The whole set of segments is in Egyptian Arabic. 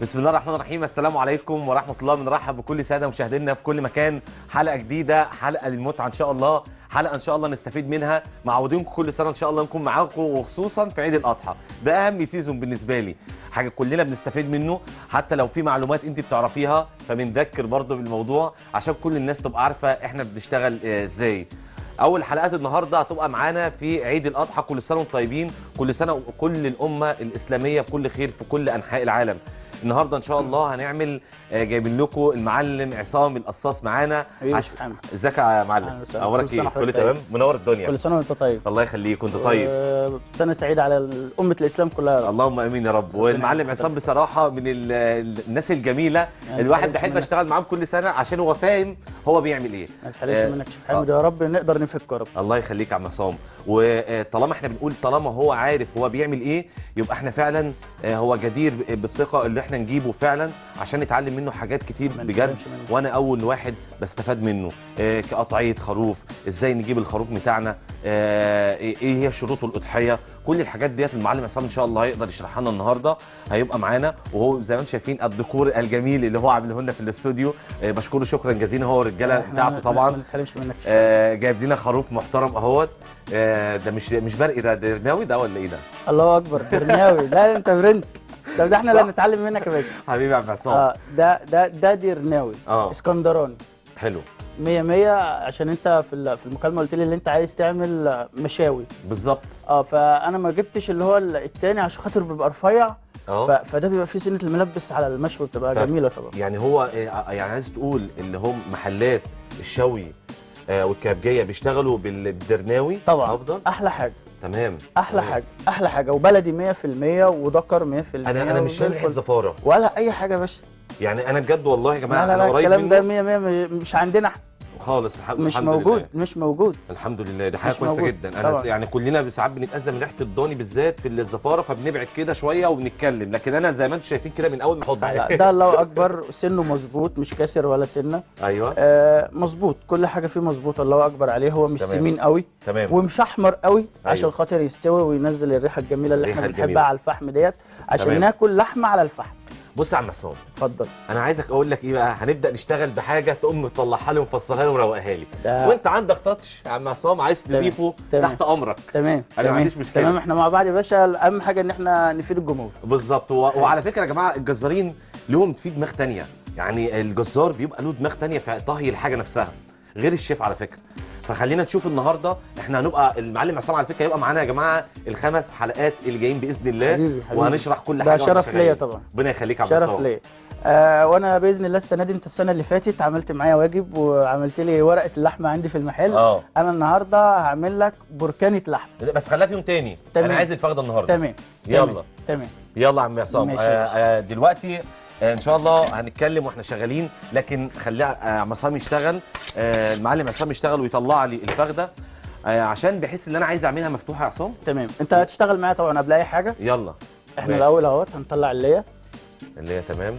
بسم الله الرحمن الرحيم السلام عليكم ورحمه الله بنرحب بكل ساده مشاهدينا في كل مكان حلقه جديده حلقه للمتعه ان شاء الله حلقه ان شاء الله نستفيد منها معودينكم كل سنه ان شاء الله نكون معاكم وخصوصا في عيد الاضحى ده اهم سيزون بالنسبه لي حاجه كلنا بنستفيد منه حتى لو في معلومات انت بتعرفيها فبنذكر برضه بالموضوع عشان كل الناس تبقى عارفه احنا بنشتغل آه، ازاي اول حلقات النهارده هتبقى معانا في عيد الاضحى كل سنه وانتم طيبين كل سنه وكل الامه الاسلاميه بكل خير في كل انحاء العالم النهارده ان شاء الله هنعمل آه، جايبين لكم المعلم عصام القصاص معانا حبيبي عش... سبحانه. ازيك يا معلم أهلا وسهلا. اخبارك كل سنة ايه كله وحضرتك تمام طيب. منور الدنيا كل سنه وانت طيب الله يخليك كنت طيب و- سنه سعيده على امه الاسلام كلها يا رب. اللهم امين يا رب والمعلم يخليك عصام حضرتك. بصراحه من ال- ال- الناس الجميله يعني الواحد متحرمش بحب منك. اشتغل معاهم كل سنه عشان هو فاهم هو بيعمل ايه ما تحرمش آه، منك شيخ حامد يا رب نقدر نفك يا رب الله يخليك يا عم عصام وطالما احنا بنقول طالما هو عارف هو بيعمل ايه يبقى احنا فعلا آه، هو جدير ب- بالثقه اللي احنا نجيبه فعلا عشان نتعلم منه حاجات كتير ما بجد نتحرمش منك. وانا اول واحد بستفاد منه آه، كقطعيه خروف ازاي نجيب الخروف بتاعنا آه، ايه إيه هي شروط الاضحيه كل الحاجات ديت المعلم عصام ان شاء الله هيقدر يشرحها لنا النهارده هيبقى معانا وهو زي ما انتم شايفين الديكور الجميل اللي هو عامله لنا في الاستوديو آه، بشكره شكرا جزيلا هو والرجاله إحنا بتاعته ما- طبعا ما نتحرمش منك شيخ آه، جايب لنا خروف محترم اهوت آه، ده مش مش برقي ده ده رناوي ده ولا ايه ده؟ الله اكبر درناوي لا انت برنس طب ده احنا اللي صح. هنتعلم منك يا باشا حبيبي يا عم عصام اه ده ده ده درناوي اه اسكندراني حلو 100 100 عشان انت في ال- في المكالمه قلت لي اللي انت عايز تعمل آه، مشاوي بالظبط اه فانا ما جبتش اللي هو ال- التاني عشان خاطر بيبقى رفيع ف- اه فده بيبقى فيه سنه الملبس على المشوي بتبقى ف- جميله طبعا يعني هو آه، يعني عايز تقول اللي هم محلات الشوي آه، والكبجيه بيشتغلوا بال- بالدرناوي طبعا افضل احلى حاجه تمام احلى تمام. حاجه احلى حاجه وبلدي 100% وذكر 100% انا انا مش وزي شايف ريحه الفل. زفاره ولا اي حاجه يا باشا يعني انا بجد والله يا جماعه لا لا انا لا قريب الكلام ده منه 100 100 مش عندنا احنا خالص الح- مش الحمد موجود لله. مش موجود الحمد لله دي حاجه مش كويسه موجود. جدا انا طبعا. يعني كلنا ساعات بنتاذى من ريحه الضاني بالذات في الزفاره فبنبعد كده شويه وبنتكلم لكن انا زي ما انتم شايفين كده من اول ما لا احط ده الله اكبر سنه مظبوط مش كاسر ولا سنه ايوه آه مظبوط كل حاجه فيه مظبوطه الله اكبر عليه هو مش تمام. سمين قوي تمام ومش احمر قوي عشان أيوة. خاطر يستوي وينزل الريحه الجميله اللي الريحة احنا الجميلة. بنحبها على الفحم ديت عشان تمام. ناكل لحمه على الفحم بص يا عم عصام اتفضل انا عايزك اقول لك ايه بقى هنبدا نشتغل بحاجه تقوم مطلعها لي ومفصلها لي ومروقها لي ده وانت عندك تاتش يا عم عصام عايز تمام. تضيفه تمام. تحت امرك تمام أنا ما تمام. عنديش مشكلة. تمام احنا مع بعض يا باشا اهم حاجه ان احنا نفيد الجمهور بالظبط و... وعلى فكره يا جماعه الجزارين لهم في دماغ تانية يعني الجزار بيبقى له دماغ تانية في طهي الحاجه نفسها غير الشيف على فكره فخلينا نشوف النهارده احنا هنبقى المعلم عصام على فكره هيبقى معانا يا جماعه الخمس حلقات اللي جايين باذن الله حبيبي حبيبي وهنشرح كل ده حاجه وإحنا شرف شغالين. ليا طبعا ربنا يخليك يا عم شرف عصام ليا آه وانا باذن الله السنه دي انت السنه اللي فاتت عملت معايا واجب وعملت لي ورقه اللحمه عندي في المحل اه انا النهارده هعمل لك بركانه لحم بس خليها في يوم تاني تمام. انا عايز الفخده النهارده تمام يلا. تمام. تمام يلا يا عم عصام ماشي آه يا باشا. آه دلوقتي آه ان شاء الله هنتكلم واحنا شغالين لكن خليها آه عم عصام يشتغل آه المعلم عصام يشتغل ويطلع لي الفخده آه عشان بحيث اللي انا عايز اعملها مفتوحه يا عصام تمام انت هتشتغل معايا طبعا قبل اي حاجه يلا احنا ماشي. الاول اهوت هنطلع الليه اللي هي تمام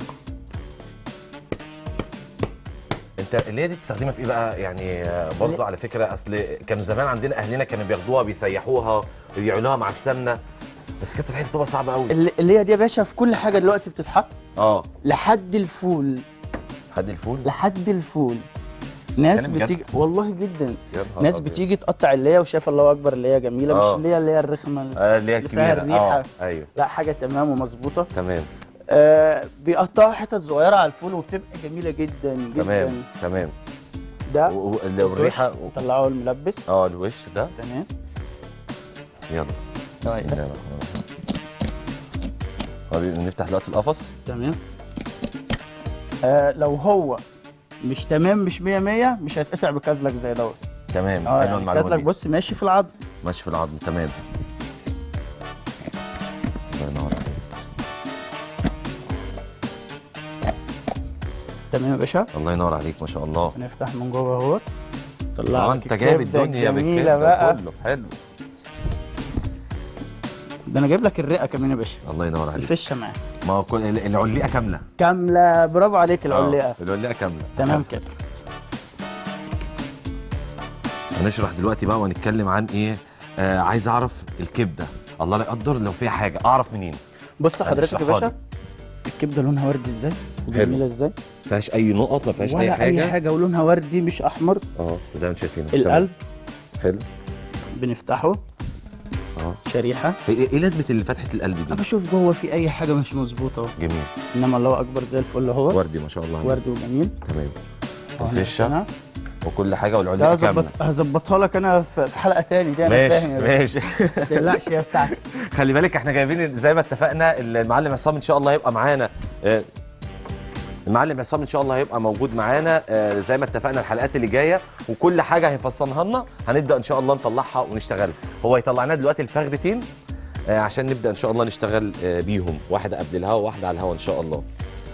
انت اللي هي دي بتستخدمها في ايه بقى يعني آه، برضو على فكره اصل كانوا زمان عندنا اهلنا كانوا بياخدوها بيسيحوها ويعملوها مع السمنه بس كانت الحته بتبقى صعبه قوي الل- الليه دي يا باشا في كل حاجه دلوقتي بتتحط اه لحد الفول حد الفول لحد الفول ناس كلام بجد؟ بتيجي والله جدا يا نهار ناس أبيض. بتيجي تقطع الليه وشايفه الله اكبر اللي هي جميله آه. مش اللي هي اللي هي الرخمه آه اللي هي اللي فيها الكبيره اه الريحة. ايوه لا حاجه تمام ومظبوطه تمام آه بيقطعوا حتت صغيره على الفول وبتبقى جميله جدا جدا تمام تمام ده و- و- ال- والريحه و- طلعوا الملبس اه الوش ده تمام يلا بسم طيب. الله الرحمن الرحيم طيب، نفتح دلوقتي القفص تمام آه لو هو مش تمام مش 100 100 مش هيتقطع بكازلك زي دوت تمام اه حلوه يعني المعلومه كازلك دي بص ماشي في العظم ماشي في العظم تمام الله ينور عليك تمام يا باشا الله ينور عليك ما شاء الله هنفتح من جوه اهوت طلع اه لك انت جايب الكبدة الدنيا الجميلة بالكبده بقى كله حلو ده انا جايب لك الرئه كمان يا باشا الله ينور عليك الفشه معاه ما هو كل ال- العليقه كامله كامله برافو عليك آه، العليقه العليقه كامله تمام كده هنشرح دلوقتي بقى ونتكلم عن ايه آه عايز اعرف الكبده الله لا يقدر لو فيها حاجه اعرف منين بص حضرتك يا اشرحها باشا لي. الكبده لونها وردي ازاي وجميله ازاي ما فيهاش اي نقط ما فيهاش اي ولا حاجه اي حاجه ولونها وردي مش احمر اه زي ما انتم شايفين تمام. القلب حلو بنفتحه اه شريحه ايه إيه لازمه اللي فتحه القلب انا دي بشوف جوه في اي حاجه مش مظبوطه اهو جميل انما الله اكبر زي الفل اهو وردي ما شاء الله عليك. وردي وجميل تمام أهو الفشه هنا. وكل حاجه ده والعليقه كامله هظبط هظبطها لك انا في في حلقه تاني دي انا ماشي فاهم يا باشا. ماشي ما تقلقش يا بتاعتي خلي بالك احنا جايبين زي ما اتفقنا المعلم عصام ان شاء الله هيبقى معانا آه، المعلم عصام ان شاء الله هيبقى موجود معانا آه، زي ما اتفقنا الحلقات اللي جايه وكل حاجه هيفصلها لنا هنبدا ان شاء الله نطلعها ونشتغل هو هيطلع لنا دلوقتي الفخدتين آه، عشان نبدا ان شاء الله نشتغل آه، بيهم واحده قبل الهوا وواحده على الهوا ان شاء الله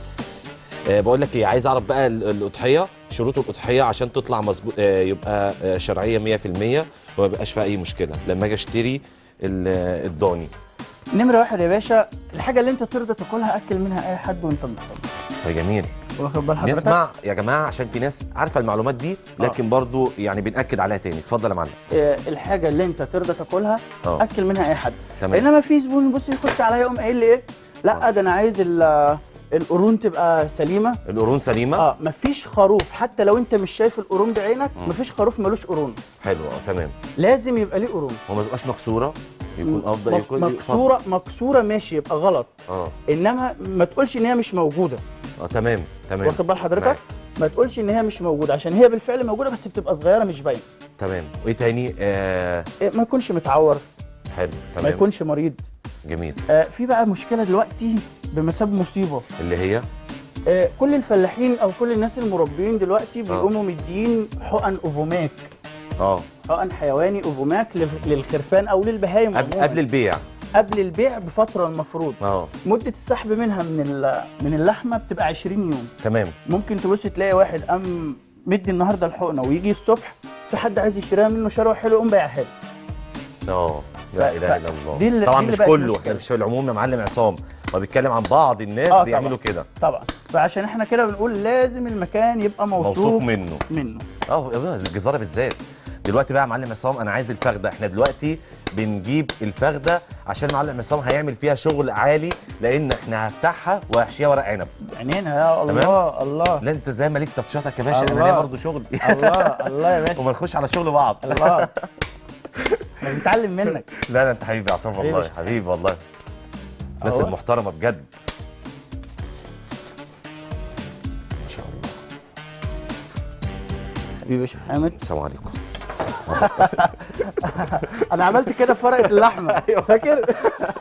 آه، بقول لك ايه عايز اعرف بقى ال- الاضحيه شروط الاضحيه عشان تطلع مظبوط آه، يبقى آه، شرعيه 100% وما يبقاش فيها اي مشكله لما اجي اشتري ال- آه، الضاني نمره واحد يا باشا الحاجه اللي انت ترضى تاكلها اكل منها اي حد وانت محترم طيب جميل واخد بال حضرتك نسمع يا جماعه عشان في ناس عارفه المعلومات دي لكن برضو يعني بنأكد عليها تاني اتفضل يا معلم آه، الحاجه اللي انت ترضى تاكلها اه اكل منها اي حد تمام انما في زبون بص يخش عليا يقوم قايل لي ايه لا آه. ده انا عايز ال- القرون تبقى سليمه القرون سليمه اه مفيش خروف حتى لو انت مش شايف القرون بعينك مم. مفيش خروف ملوش قرون حلو اه تمام لازم يبقى ليه قرون وما تبقاش مكسوره يكون افضل مك- يكون مكسوره مكسوره ماشي يبقى غلط اه انما ما تقولش ان هي مش موجوده اه تمام تمام واخد بال حضرتك معاك. ما تقولش ان هي مش موجوده عشان هي بالفعل موجوده بس بتبقى صغيره مش باينه تمام وايه تاني آه إيه، ما يكونش متعور حلو ما تمام يكونش مريض جميل آه في بقى مشكله دلوقتي بمثاب مصيبه اللي هي آه كل الفلاحين او كل الناس المربيين دلوقتي بيقوموا مدين حقن اوفوماك اه حقن حيواني اوفوماك لل- للخرفان او للبهايم قبل, عموماً. قبل البيع قبل البيع بفتره المفروض اه مده السحب منها من ال- من اللحمه بتبقى 20 يوم تمام ممكن تبص تلاقي واحد قام مدي النهارده الحقنه ويجي الصبح في حد عايز يشتريها منه شروه حلو يقوم بايعها له اه ف- لا اله ف- الا الله دي اللي- طبعا دي اللي مش بقت كله مشكلة. احنا مش في العموم يا معلم عصام هو بيتكلم عن بعض الناس آه، بيعملوا طبعاً. كده طبعا فعشان احنا كده بنقول لازم المكان يبقى موثوق موثوق منه منه اه الجزاره بالذات دلوقتي بقى يا معلم عصام انا عايز الفخده احنا دلوقتي بنجيب الفخده عشان معلم عصام هيعمل فيها شغل عالي لان احنا هفتحها وهحشيها ورق عنب عينينا يا الله الله لا انت زي ما ليك تاتشاتك يا باشا انا الله. ليا برضه شغل الله الله يا باشا وما نخش على شغل بعض الله احنا بنتعلم منك لا لا انت حبيبي يا عصام والله حبيبي. حبيبي والله الناس أهو. المحترمه بجد ما شاء الله حبيبي يا شيخ حامد السلام عليكم انا عملت كده في ورقه اللحمه فاكر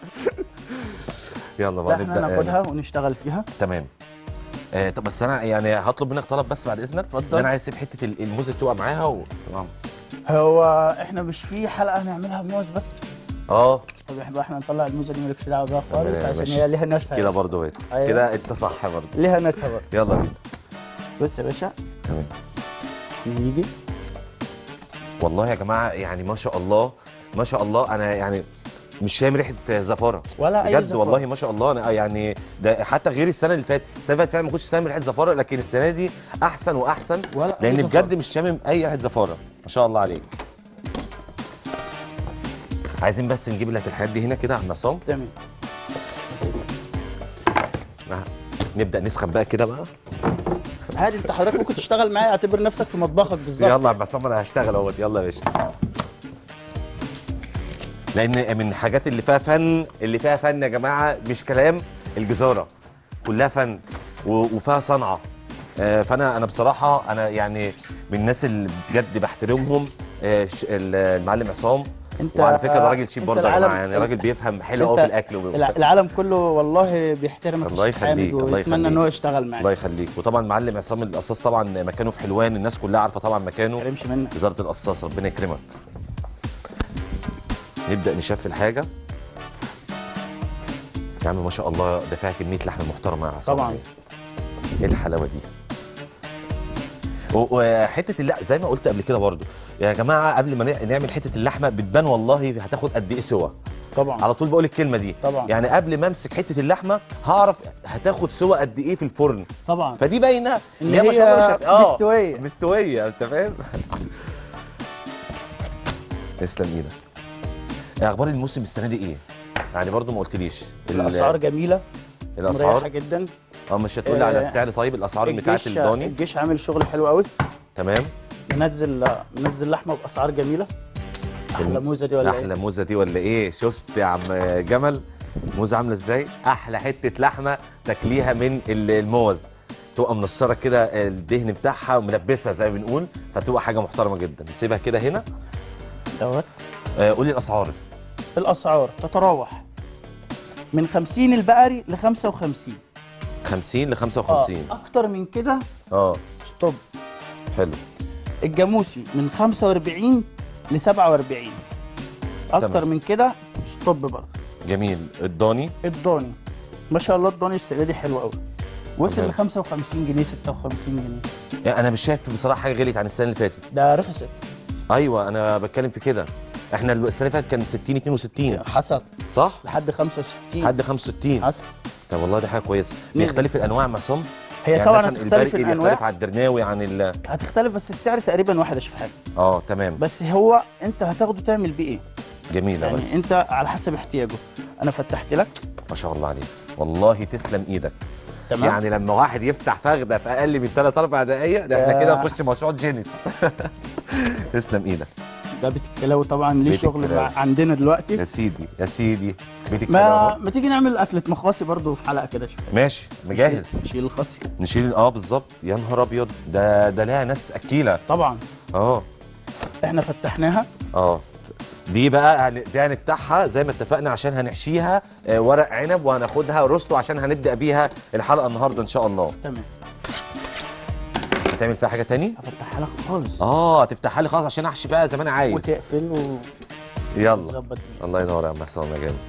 يلا بقى احنا نبدا ناخدها ونشتغل فيها تمام آه طب بس انا يعني هطلب منك طلب بس بعد اذنك اتفضل. ان انا عايز اسيب حته ال- الموز اللي تبقى معاها و... هو احنا مش في حلقه هنعملها موز بس اه طب احنا احنا نطلع الموزه دي مالكش دعوه بيها خالص تمام، عشان ماشي. هي ليها ناسها كده برضه اهي أيوة. كده انت صح برضه ليها ناسها برضه يلا بينا بص يا باشا تمام نيجي والله يا جماعه يعني ما شاء الله ما شاء الله انا يعني مش شايم ريحه زفاره ولا اي بجد زفارة. والله ما شاء الله انا يعني ده حتى غير السنه اللي فاتت السنه اللي فاتت فعلا ما كنتش شامم ريحه زفاره لكن السنه دي احسن واحسن ولا أي لان زفارة. بجد مش شامم اي ريحه زفاره ما شاء الله عليك عايزين بس نجيب لك الحاجات دي هنا كده على النصام تمام نبدا نسخن بقى كده بقى عادي انت حضرتك ممكن تشتغل معايا اعتبر نفسك في مطبخك بالظبط يلا يا عم عصام انا هشتغل اهوت يلا يا باشا لان من الحاجات اللي فيها فن اللي فيها فن يا جماعه مش كلام الجزاره كلها فن و- وفيها صنعه آه، فانا انا بصراحه انا يعني من الناس اللي بجد بحترمهم آه، ش- ال- المعلم عصام انت وعلى فكره ده راجل شيف انت برضه يا العالم- جماعه يعني راجل بيفهم حلو قوي انت في الاكل وب- الع- العالم كله والله بيحترمك يا الله شيخ حامد يخليك، الله ويتمنى ان يخليك. هو يشتغل معاك الله يخليك وطبعا معلم عصام القصاص طبعا مكانه في حلوان الناس كلها عارفه طبعا مكانه ما يحرمش منك وزاره القصاص ربنا يكرمك نبدا نشف الحاجه يا عم ما شاء الله ده فيها كميه لحم محترمه يا عصام طبعا ايه الحلاوه دي و- وحته اللحمه زي ما قلت قبل كده برضو يا جماعه قبل ما نع- نعمل حته اللحمه بتبان والله هتاخد قد ايه سوا طبعا على طول بقول الكلمه دي طبعا يعني قبل ما امسك حته اللحمه هعرف هتاخد سوا قد ايه في الفرن طبعا فدي باينه ان هي ما شاء الله هي شك- آه، مستويه مستويه انت فاهم تسلم ايدك اخبار الموسم السنه دي ايه يعني برضو ما قلتليش ال- الاسعار جميله مريحه الاسعار جدا اه مش هتقولي على آه، السعر طيب الاسعار بتاعت الجيش الضاني الجيش عامل شغل حلو قوي تمام منزل منزل لحمه باسعار جميله احلى موزه دي ولا احلى ايه موزه دي ولا ايه شفت يا عم جمل موزه عامله ازاي احلى حته لحمه تاكليها من ال- الموز تبقى منشره كده الدهن بتاعها وملبسها زي ما بنقول فتبقى حاجه محترمه جدا نسيبها كده هنا دوت آه قولي الاسعار الاسعار تتراوح من 50 البقري ل 55 50 ل اه 55 اكتر من كده اه ستوب حلو الجاموسي من 45 ل 47 اكتر تمام. من كده ستوب برضه جميل الضاني الضاني ما شاء الله الضاني السنه دي حلو قوي وصل تمام. ل 55 جنيه 56 جنيه يعني انا مش شايف بصراحه حاجه غليت عن السنه اللي فاتت ده رخصت ايوه انا بتكلم في كده احنا السنه اللي فاتت كان 60 62 حصل صح لحد 65 حد 65 حصل طب والله دي حاجه كويسه نزل. بيختلف الانواع معصوم هي يعني طبعا مثلا هتختلف البرقي بيختلف الانواع عن الدرناوي عن ال هتختلف بس السعر تقريبا واحد يا شيخ حاج اه تمام بس هو انت هتاخده تعمل بيه ايه جميله بس يعني انت على حسب احتياجه انا فتحت لك ما شاء الله عليك والله تسلم ايدك تمام يعني لما واحد يفتح فخده في اقل من 3 4 دقائق ده احنا كده آه. نخش مشروع جينيس تسلم ايدك ده بيت الكلاوي طبعا ليه بيت شغل الكلاوي. مع- عندنا دلوقتي يا سيدي يا سيدي بيتك ما كده ما تيجي نعمل اكله مخاصي برضو في حلقه كده شويه ماشي مجهز نشيل الخصي نشيل اه بالظبط يا نهار ابيض ده ده لها ناس اكيله طبعا اه احنا فتحناها اه ف- دي بقى هن- دي هنفتحها زي ما اتفقنا عشان هنحشيها آه، ورق عنب وهناخدها روستو عشان هنبدا بيها الحلقه النهارده ان شاء الله تمام هتعمل فيها حاجه تاني هفتحها لك خالص اه تفتحها لي خلاص عشان احشي بقى زي ما انا عايز وتقفل يلا وتظبط الدنيا. الله ينور يا عم حسام يا جامد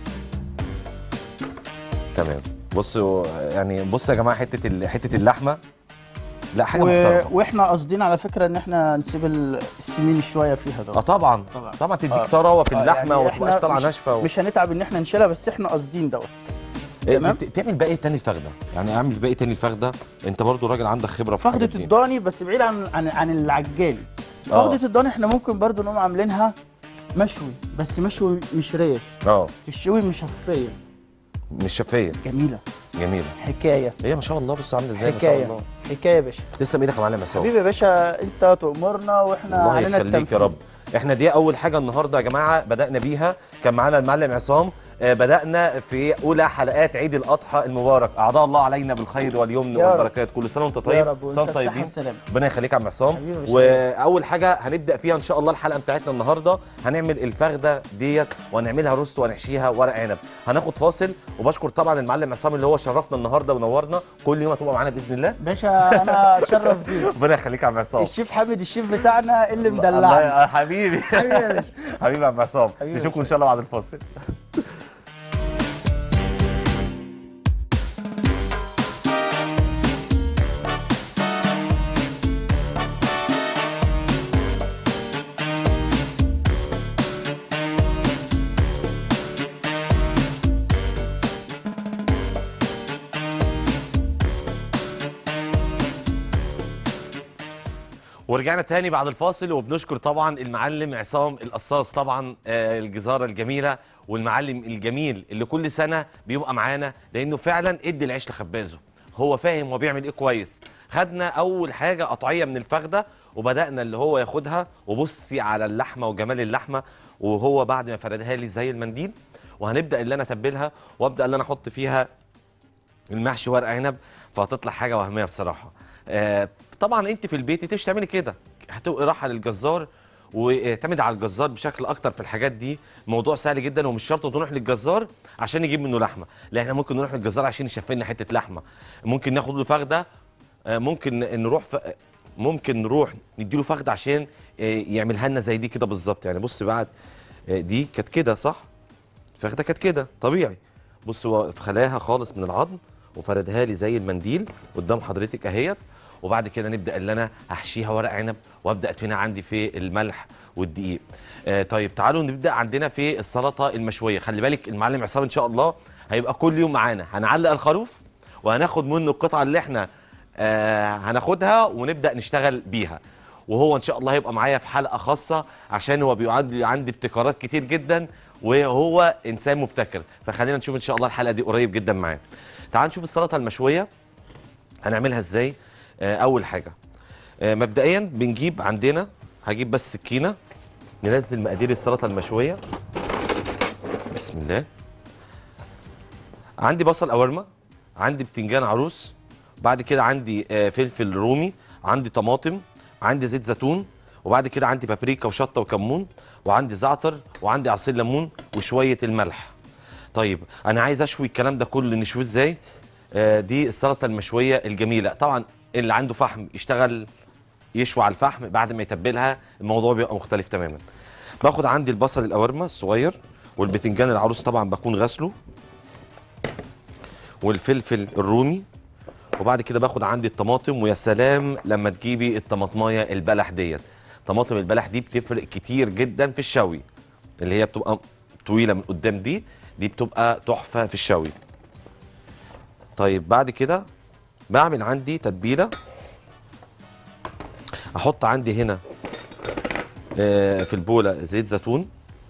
تمام بصوا يعني بصوا يا جماعه حته ال- حته اللحمه لا حاجه و... محترمه واحنا قاصدين على فكره ان احنا نسيب ال- السمين شويه فيها اه ده طبعا طبعا. طبعا تديك آه. طراوه في آه، اللحمه يعني وما إحنا تبقاش طالعه مش- ناشفه و... مش هنتعب ان احنا نشيلها بس احنا قاصدين دوت إيه، تمام. بت- تعمل بقى ايه تاني الفخده يعني اعمل بقى ايه تاني الفخده انت برضو راجل عندك خبره في فخده الحاجات دي. الضاني بس بعيد عن عن عن العجالي آه. فخده الضاني احنا ممكن برضو نقوم عاملينها مشوي بس مشوي مش ريش اه الشوي مشفيه مش شفيه جميله جميله حكايه هي ما شاء الله بص عامله ازاي ما شاء حكايه الله حكايه يا باشا تسلم ايدك يا معلم عصام حبيبي يا باشا انت تؤمرنا واحنا الله علينا يخليك يا التنفيذ رب احنا دي اول حاجه النهارده يا جماعه بدانا بيها كان معانا المعلم عصام آه، بدانا في اولى حلقات عيد الاضحى المبارك اعضاء الله علينا بالخير واليمن يا رب. والبركات كل سنه وانت يا طيب رب سنه وانت وانتم بصحة طيبين وسلامة. ربنا يخليك يا عم عصام حبيبي يا باشا. واول حاجه هنبدا فيها ان شاء الله الحلقه بتاعتنا النهارده هنعمل الفخده ديت وهنعملها روست وهنحشيها ورق عنب هناخد فاصل وبشكر طبعا المعلم عصام اللي هو شرفنا النهارده ونورنا كل يوم هتبقى معانا باذن الله باشا انا اتشرف بيك ربنا يخليك يا عم عصام الشيف حامد الشيف بتاعنا اللي الله مدلعنا يا حبيبي حبيبي يا باشا. حبيبي يا عم عصام حبيبي يا نشوفكم ان باشا. شاء الله بعد الفاصل ورجعنا تاني بعد الفاصل وبنشكر طبعا المعلم عصام القصاص طبعا آه، الجزاره الجميله والمعلم الجميل اللي كل سنه بيبقى معانا لانه فعلا ادي العيش لخبازه هو فاهم هو بيعمل ايه كويس خدنا اول حاجه قطعيه من الفخده وبدانا اللي هو ياخدها وبصي على اللحمه وجمال اللحمه وهو بعد ما فردها لي زي المنديل وهنبدا اللي انا اتبلها وابدا اللي انا احط فيها المحشي ورق عنب فهتطلع حاجه وهميه بصراحه آه طبعا انت في البيت انت مش تعملي كده هتبقي رايحه للجزار واعتمد على الجزار بشكل اكتر في الحاجات دي موضوع سهل جدا ومش شرط تروح للجزار عشان يجيب منه لحمه لا احنا ممكن نروح للجزار عشان يشف لنا حته لحمه ممكن ناخد له فخده آه، ممكن نروح ف... ممكن نروح نديله فخده عشان آه، يعملها لنا زي دي كده بالظبط يعني بص بعد آه، دي كانت كده صح الفخده كانت كده طبيعي بص هو خلاها خالص من العظم وفردها لي زي المنديل قدام حضرتك اهيت وبعد كده نبدا اللي انا هحشيها ورق عنب وابدا ادفنها عندي في الملح والدقيق آه طيب تعالوا نبدا عندنا في السلطه المشويه خلي بالك المعلم عصام ان شاء الله هيبقى كل يوم معانا هنعلق الخروف وهناخد منه القطعه اللي احنا آه هناخدها ونبدا نشتغل بيها وهو ان شاء الله هيبقى معايا في حلقه خاصه عشان هو بيعد عندي ابتكارات كتير جدا وهو انسان مبتكر فخلينا نشوف ان شاء الله الحلقه دي قريب جدا معاه تعال نشوف السلطه المشويه هنعملها ازاي آه، اول حاجه آه، مبدئيا بنجيب عندنا هجيب بس سكينه ننزل مقادير السلطه المشويه بسم الله عندي بصل قوارمه عندي بتنجان عروس بعد كده عندي آه، فلفل رومي عندي طماطم عندي زيت زيتون وبعد كده عندي بابريكا وشطه وكمون وعندي زعتر وعندي عصير ليمون وشويه الملح طيب انا عايز اشوي الكلام ده كله نشويه ازاي آه، دي السلطه المشويه الجميله طبعا اللي عنده فحم يشتغل يشوي على الفحم بعد ما يتبلها الموضوع بيبقى مختلف تماما باخد عندي البصل القوارمه الصغير والبتنجان العروس طبعا بكون غسله والفلفل الرومي وبعد كده باخد عندي الطماطم ويا سلام لما تجيبي الطماطمايه البلح ديت طماطم البلح دي بتفرق كتير جدا في الشوي اللي هي بتبقى طويله من قدام دي دي بتبقى تحفه في الشوي طيب بعد كده بعمل عندي تتبيله احط عندي هنا آه، في البوله زيت زيتون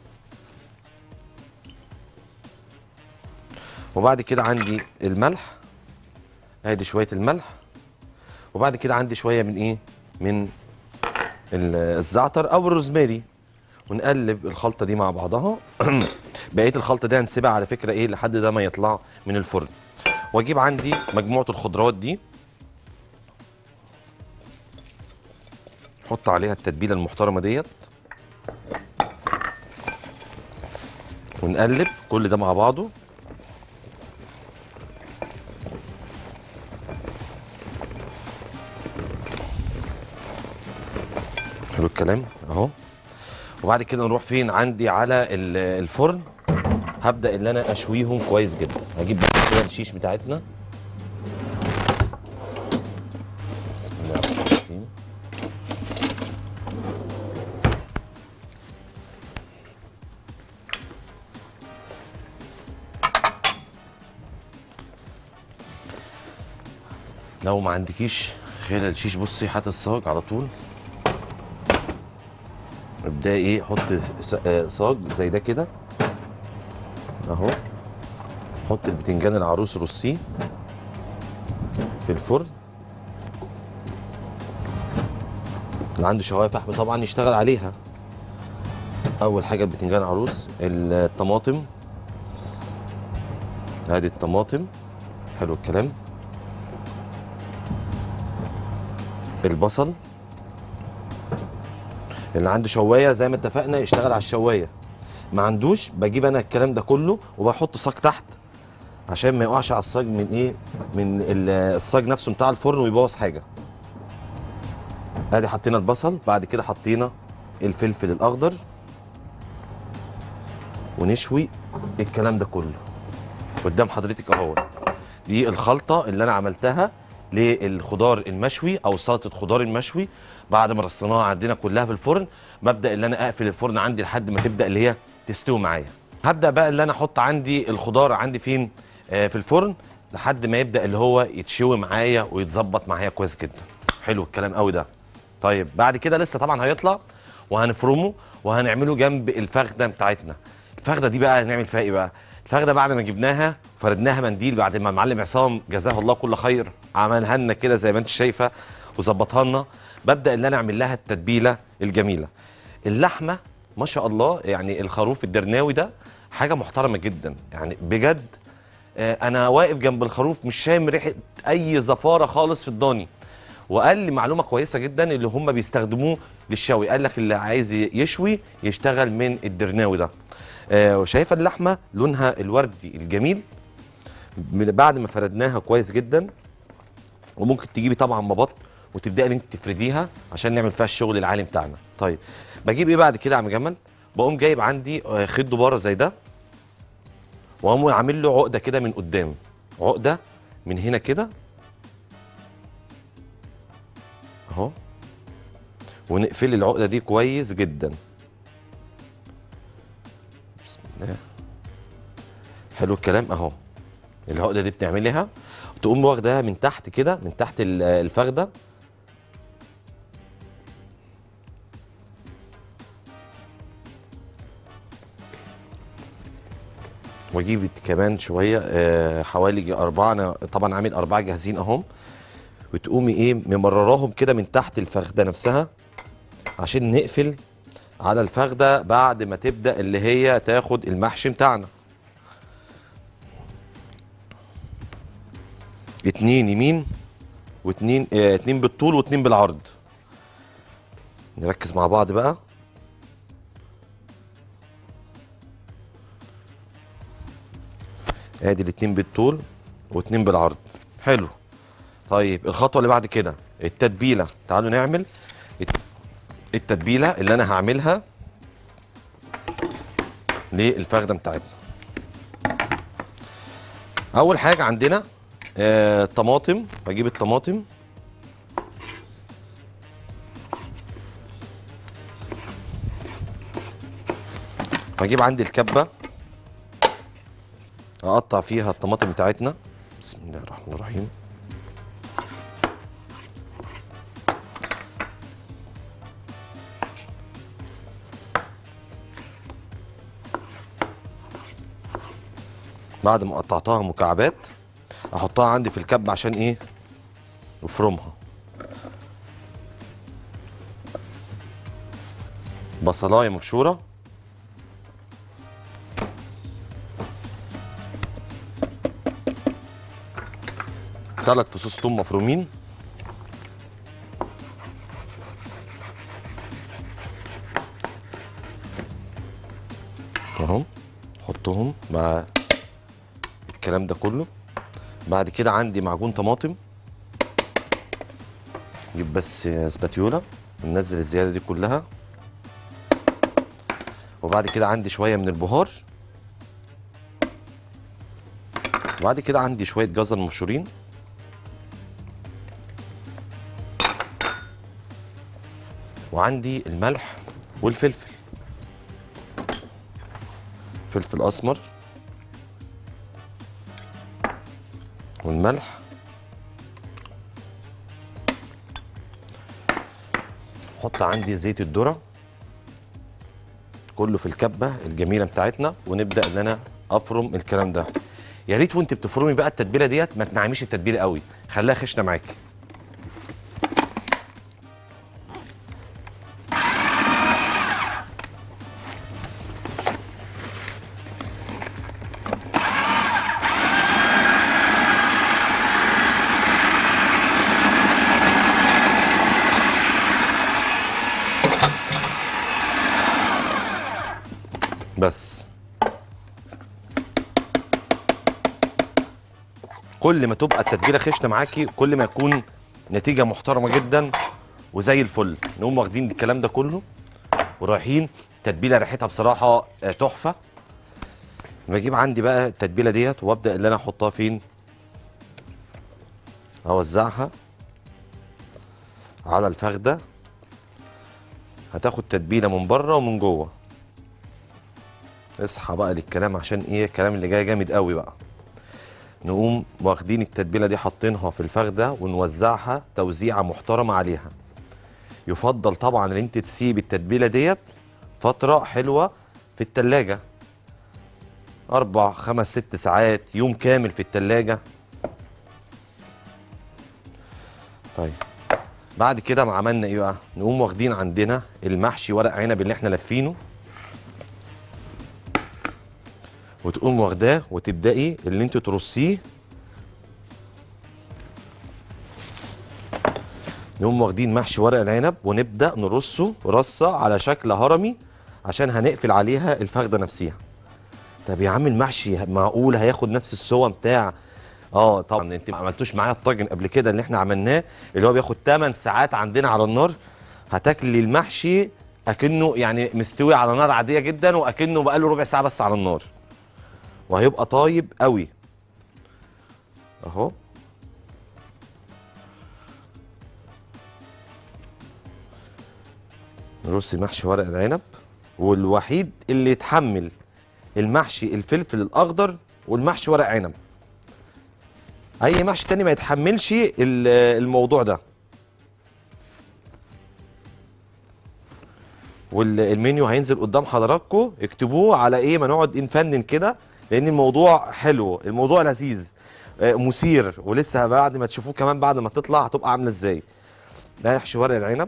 وبعد كده عندي الملح ادي شويه الملح وبعد كده عندي شويه من ايه من ال- الزعتر او الروزماري ونقلب الخلطه دي مع بعضها بقيه الخلطه دي هنسيبها على فكره ايه لحد ده ما يطلع من الفرن واجيب عندي مجموعه الخضروات دي احط عليها التتبيله المحترمه ديت ونقلب كل ده مع بعضه حلو الكلام اهو وبعد كده نروح فين عندي على ال- الفرن هبدا ان انا اشويهم كويس جدا هجيب بس كده الشيش بتاعتنا بسم الله الرحمن الرحيم لو ما عندكيش خلال شيش بصي هات الصاج على طول ابدأي ايه حط س- آه، صاج زي ده كده اهو حط البتنجان العروس رصيه في الفرن اللي عنده شوايه فحم طبعا يشتغل عليها اول حاجه البتنجان عروس الطماطم ادي الطماطم حلو الكلام البصل اللي عنده شوايه زي ما اتفقنا يشتغل على الشوايه ما عندوش بجيب انا الكلام ده كله وبحط صاج تحت عشان ما يقعش على الصاج من ايه من ال- الصاج نفسه بتاع الفرن ويبوظ حاجه ادي حطينا البصل بعد كده حطينا الفلفل الاخضر ونشوي الكلام ده كله قدام حضرتك اهو دي الخلطه اللي انا عملتها للخضار المشوي او سلطه خضار المشوي بعد ما رصيناها عندنا كلها في الفرن ببدا اللي انا اقفل الفرن عندي لحد ما تبدا اللي هي تستوي معايا هبدا بقى اللي انا احط عندي الخضار عندي فين آه في الفرن لحد ما يبدا اللي هو يتشوي معايا ويتظبط معايا كويس جدا حلو الكلام قوي ده طيب بعد كده لسه طبعا هيطلع وهنفرمه وهنعمله جنب الفخده بتاعتنا الفخده دي بقى هنعمل فيها ايه بقى الفخده بعد ما جبناها فردناها منديل بعد ما المعلم عصام جزاه الله كل خير عملها لنا كده زي ما انت شايفه وظبطها لنا ببدا ان انا اعمل لها التتبيله الجميله اللحمه ما شاء الله يعني الخروف الدرناوي ده حاجه محترمه جدا يعني بجد آه، انا واقف جنب الخروف مش شامم ريحه اي زفاره خالص في الضاني وقال لي معلومه كويسه جدا اللي هم بيستخدموه للشوي قال لك اللي عايز يشوي يشتغل من الدرناوي ده آه، وشايفه اللحمه لونها الوردي الجميل من بعد ما فردناها كويس جدا وممكن تجيبي طبعا مبط وتبداي ان انت تفرديها عشان نعمل فيها الشغل العالي بتاعنا طيب بجيب ايه بعد كده يا عم جمال بقوم جايب عندي آه، خيط دباره زي ده واقوم عامل له عقده كده من قدام عقده من هنا كده اهو ونقفل العقده دي كويس جدا بسم الله حلو الكلام اهو العقده دي بتعمليها تقوم واخداها من تحت كده من تحت ال- الفخده واجيب كمان شويه آه حوالي جي- اربعه انا طبعا عامل اربعه جاهزين اهم وتقومي ايه ممرراهم كده من تحت الفخده نفسها عشان نقفل على الفخده بعد ما تبدا اللي هي تاخد المحشي بتاعنا اتنين يمين واتنين اه اتنين بالطول واتنين بالعرض نركز مع بعض بقى ادي الاتنين بالطول واتنين بالعرض حلو طيب الخطوه اللي بعد كده التتبيله تعالوا نعمل الت- التتبيله اللي انا هعملها للفخده بتاعتنا اول حاجه عندنا آه طماطم بجيب الطماطم بجيب عندي الكبه اقطع فيها الطماطم بتاعتنا بسم الله الرحمن الرحيم بعد ما قطعتها مكعبات احطها عندي في الكب عشان ايه افرمها بصلايه مبشوره ثلاث فصوص ثوم مفرومين اهم حطهم مع الكلام ده كله بعد كده عندي معجون طماطم نجيب بس سباتيولا ننزل الزياده دي كلها وبعد كده عندي شويه من البهار وبعد كده عندي شويه جزر مبشورين وعندي الملح والفلفل فلفل اسمر والملح احط عندي زيت الذره كله في الكبه الجميله بتاعتنا ونبدا ان انا افرم الكلام ده يا ريت وانت بتفرمي بقى التتبيله ديت ما تنعميش التتبيله قوي خليها خشنه معاكي بس كل ما تبقى التتبيله خشنه معاكي كل ما يكون نتيجه محترمه جدا وزي الفل نقوم واخدين الكلام ده كله ورايحين تتبيله ريحتها بصراحه آه، تحفه بجيب عندي بقى التتبيله ديت وابدا اللي انا احطها فين اوزعها على الفخده هتاخد تتبيله من بره ومن جوه اصحى بقى للكلام عشان ايه الكلام اللي جاي جامد قوي بقى نقوم واخدين التتبيله دي حاطينها في الفخده ونوزعها توزيعه محترمه عليها يفضل طبعا ان انت تسيب التتبيله ديت فتره حلوه في التلاجة اربع خمس ست ساعات يوم كامل في التلاجة طيب بعد كده ما عملنا ايه بقى نقوم واخدين عندنا المحشي ورق عنب اللي احنا لافينه وتقوم واخداه وتبدأي اللي انت ترصيه نقوم واخدين محشي ورق العنب ونبدأ نرصه رصة على شكل هرمي عشان هنقفل عليها الفخدة نفسها طب يا عم المحشي معقول هياخد نفس السوا بتاع اه طبعا انت ما عملتوش معايا الطاجن قبل كده اللي احنا عملناه اللي هو بياخد 8 ساعات عندنا على النار هتاكلي المحشي اكنه يعني مستوي على نار عاديه جدا واكنه بقاله ربع ساعه بس على النار وهيبقى طايب قوي اهو نرص محشي ورق العنب والوحيد اللي يتحمل المحشي الفلفل الاخضر والمحشي ورق عنب اي محشي تاني ما يتحملش ال- الموضوع ده والمنيو هينزل قدام حضراتكم اكتبوه على ايه ما نقعد نفنن كده لان الموضوع حلو الموضوع لذيذ آه، مثير ولسه بعد ما تشوفوه كمان بعد ما تطلع هتبقى عامله ازاي ده يحشي ورق العنب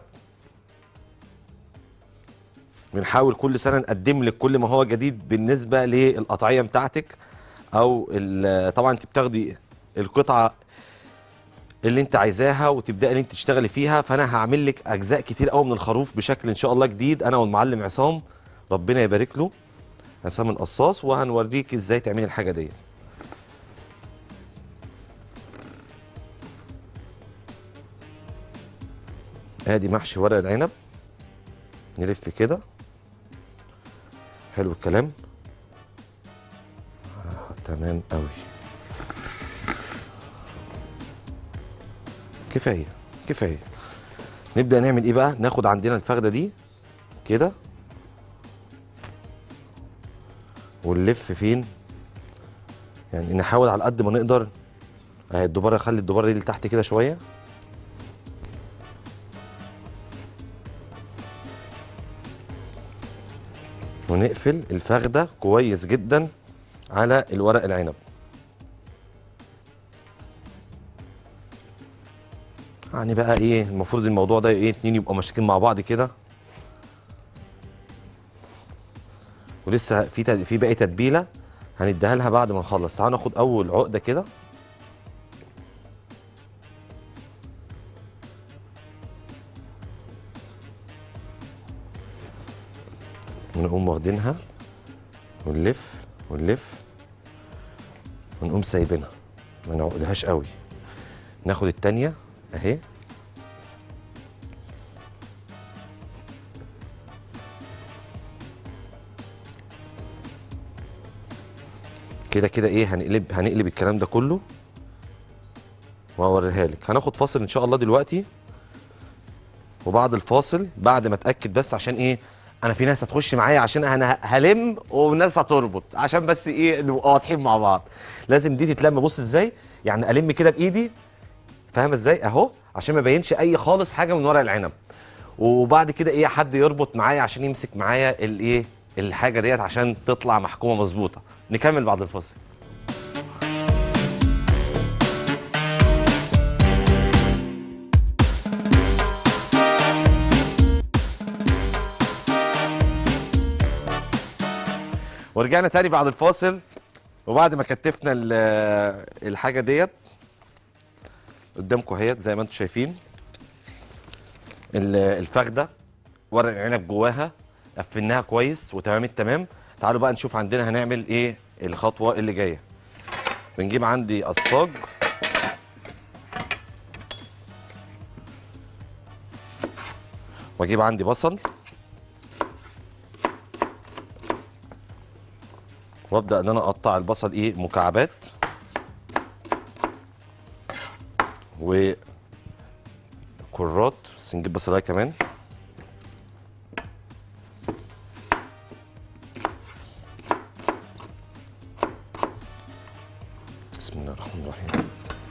بنحاول كل سنه نقدم لك كل ما هو جديد بالنسبه للقطعيه بتاعتك او ال- طبعا انت بتاخدي القطعه اللي انت عايزاها وتبداي ان انت تشتغلي فيها فانا هعمل لك اجزاء كتير قوي من الخروف بشكل ان شاء الله جديد انا والمعلم عصام ربنا يبارك له عصام القصاص وهنوريك ازاي تعملي الحاجه دي ادي محشي ورق العنب نلف كده حلو الكلام آه تمام قوي كفايه كفايه نبدا نعمل ايه بقى ناخد عندنا الفخده دي كده ونلف فين يعني نحاول على قد ما نقدر اهي الدباره خلي الدباره دي لتحت كده شويه ونقفل الفخده كويس جدا على الورق العنب يعني بقى ايه المفروض الموضوع ده ايه اتنين يبقوا ماسكين مع بعض كده ولسه في تد- في باقي تتبيله هنديها لها بعد ما نخلص تعالوا ناخد اول عقده كده ونقوم واخدينها ونلف ونلف ونقوم سايبينها ما نعقدهاش قوي ناخد التانية اهي كده كده ايه هنقلب هنقلب الكلام ده كله وهوريها لك هناخد فاصل ان شاء الله دلوقتي وبعد الفاصل بعد ما اتاكد بس عشان ايه انا في ناس هتخش معايا عشان انا هلم وناس هتربط عشان بس ايه نبقى واضحين مع بعض لازم دي تتلم بص ازاي يعني الم كده بايدي فاهمه ازاي اهو عشان ما يبينش اي خالص حاجه من ورق العنب وبعد كده ايه حد يربط معايا عشان يمسك معايا الايه الحاجه ديت عشان تطلع محكومه مظبوطه نكمل بعد الفاصل ورجعنا تاني بعد الفاصل وبعد ما كتفنا ال- الحاجه ديت قدامكم اهيت زي ما انتم شايفين ال- الفخده ورق العنب جواها قفلناها كويس وتمام التمام تعالوا بقى نشوف عندنا هنعمل ايه الخطوه اللي جايه بنجيب عندي الصاج واجيب عندي بصل وابدا ان انا اقطع البصل ايه مكعبات و كرات بس نجيب بصلايه كمان بسم الله الرحمن الرحيم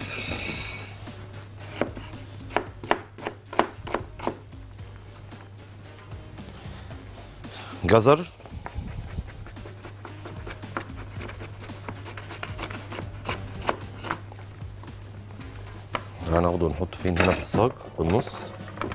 جزر هناخده ونحطه فين هنا في الصاج في النص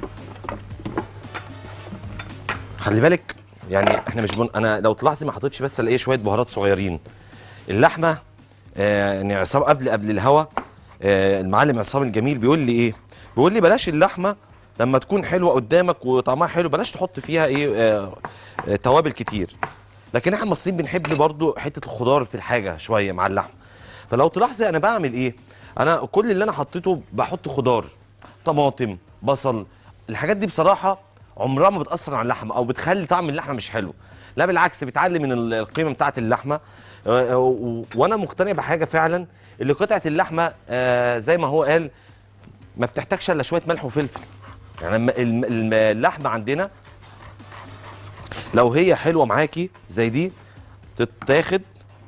خلي بالك يعني احنا مش بن... انا لو تلاحظي ما حطيتش بس الاقي شويه بهارات صغيرين اللحمه آه يعني عصام قبل قبل الهوا آه المعلم عصام الجميل بيقول لي ايه بيقول لي بلاش اللحمه لما تكون حلوه قدامك وطعمها حلو بلاش تحط فيها ايه آه آه توابل كتير لكن احنا المصريين بنحب برضو حته الخضار في الحاجه شويه مع اللحمه فلو تلاحظي انا بعمل ايه انا كل اللي انا حطيته بحط خضار طماطم بصل الحاجات دي بصراحه عمرها ما بتاثر على اللحمه او بتخلي طعم اللحمه مش حلو لا بالعكس بتعلي من ال- القيمه بتاعه اللحمه آه، و- وانا مقتنع بحاجه فعلا اللي قطعه اللحمه آه، زي ما هو قال ما بتحتاجش الا شويه ملح وفلفل يعني الم- الم- الم- اللحمه عندنا لو هي حلوه معاكي زي دي تتاخد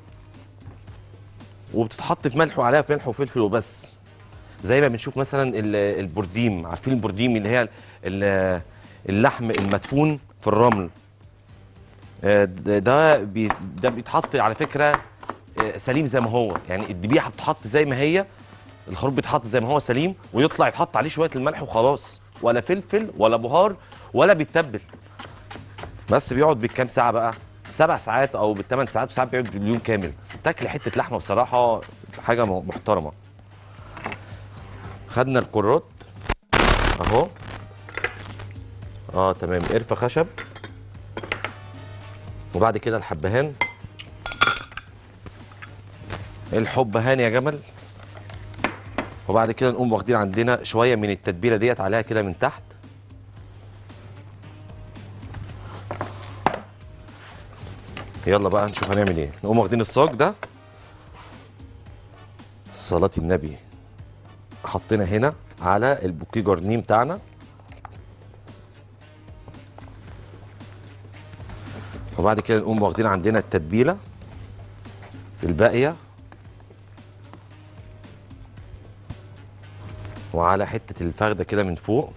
وبتتحط في ملح وعليها في ملح وفلفل وبس زي ما بنشوف مثلا ال- البرديم عارفين البرديم اللي هي ال- اللحم المدفون في الرمل آه، ده ده بي- ده بيتحط على فكره آه، سليم زي ما هو يعني الذبيحه بتحط زي ما هي الخروف بيتحط زي ما هو سليم ويطلع يتحط عليه شويه الملح وخلاص ولا فلفل ولا بهار ولا بيتبل بس بيقعد بالكام ساعه بقى سبع ساعات او بالثمان ساعات وساعات بيقعد باليوم كامل بس تاكل حته لحمه بصراحه حاجه م- محترمه خدنا الكرات اهو اه تمام قرفه خشب وبعد كده الحبهان الحبهان يا جمل وبعد كده نقوم واخدين عندنا شويه من التتبيله ديت عليها كده من تحت يلا بقى نشوف هنعمل ايه نقوم واخدين الصاج ده صلاة النبي حطينا هنا على البوكيه جارنيه بتاعنا وبعد كده نقوم واخدين عندنا التتبيله الباقيه وعلى حته الفخده كده من فوق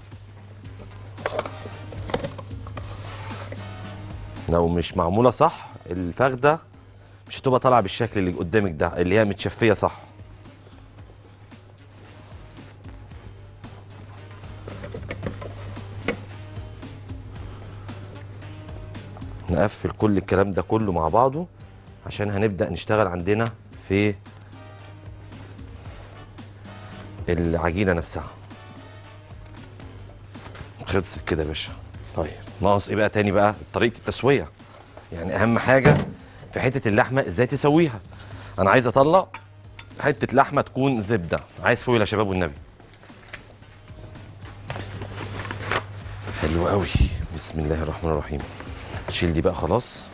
لو مش معموله صح الفخده مش هتبقى طالعه بالشكل اللي قدامك ده اللي هي متشفيه صح نقفل كل الكلام ده كله مع بعضه عشان هنبدأ نشتغل عندنا في العجينة نفسها خلصت كده يا باشا طيب ناقص ايه بقى تاني بقى طريقة التسوية يعني اهم حاجة في حتة اللحمة ازاي تسويها انا عايز اطلع حتة لحمة تكون زبدة عايز فويل يا شباب والنبي حلو قوي بسم الله الرحمن الرحيم نشيل دي بقى خلاص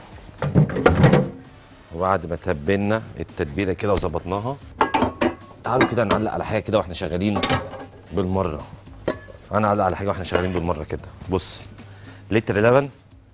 وبعد ما تبلنا التتبيله كده وظبطناها تعالوا كده نعلق على حاجه كده واحنا شغالين بالمره انا اعلق على حاجه واحنا شغالين بالمره كده بص لتر لبن